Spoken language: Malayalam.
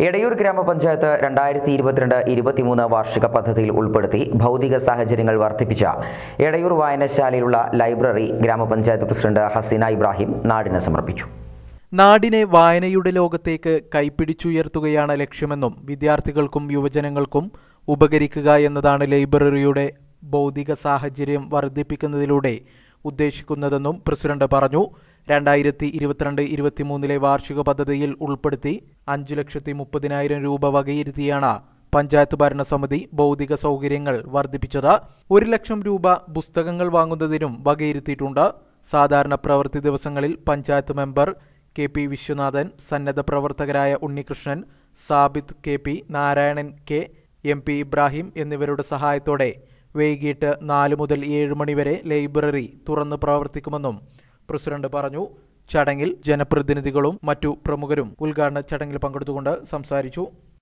എടയൂർ ഗ്രാമപഞ്ചായത്ത് രണ്ടായിരത്തി ഇരുപത്തിരണ്ട് ഇരുപത്തിമൂന്ന് വാർഷിക പദ്ധതിയിൽ ഉൾപ്പെടുത്തി ഭൗതിക സാഹചര്യങ്ങൾ വർദ്ധിപ്പിച്ച എടയൂർ വായനശാലയിലുള്ള ലൈബ്രറി ഗ്രാമപഞ്ചായത്ത് പ്രസിഡന്റ് ഹസീന ഇബ്രാഹിം നാടിന് സമർപ്പിച്ചു നാടിനെ വായനയുടെ ലോകത്തേക്ക് കൈപ്പിടിച്ചുയർത്തുകയാണ് ലക്ഷ്യമെന്നും വിദ്യാർത്ഥികൾക്കും യുവജനങ്ങൾക്കും ഉപകരിക്കുക എന്നതാണ് ലൈബ്രറിയുടെ ഭൗതിക സാഹചര്യം വർദ്ധിപ്പിക്കുന്നതിലൂടെ ഉദ്ദേശിക്കുന്നതെന്നും പ്രസിഡന്റ് പറഞ്ഞു രണ്ടായിരത്തി ഇരുപത്തിരണ്ട് ഇരുപത്തിമൂന്നിലെ വാർഷിക പദ്ധതിയിൽ ഉൾപ്പെടുത്തി അഞ്ചു ലക്ഷത്തി മുപ്പതിനായിരം രൂപ വകയിരുത്തിയാണ് പഞ്ചായത്ത് ഭരണസമിതി ഭൗതിക സൗകര്യങ്ങൾ വർദ്ധിപ്പിച്ചത് ഒരു ലക്ഷം രൂപ പുസ്തകങ്ങൾ വാങ്ങുന്നതിനും വകയിരുത്തിയിട്ടുണ്ട് സാധാരണ പ്രവൃത്തി ദിവസങ്ങളിൽ panchayat member K P Viswanathan സന്നദ്ധ പ്രവർത്തകരായ Unnikrishnan Sabith K P Narayanan K M P Ibrahim എന്നിവരുടെ സഹായത്തോടെ വൈകിട്ട് നാല് മുതൽ ഏഴ് മണിവരെ ലൈബ്രറി തുറന്ന് പ്രവർത്തിക്കുമെന്നും പ്രസിഡന്റ് പറഞ്ഞു ചടങ്ങിൽ ജനപ്രതിനിധികളും മറ്റു പ്രമുഖരും ഉദ്ഘാടന ചടങ്ങിൽ പങ്കെടുത്തുകൊണ്ട് സംസാരിച്ചു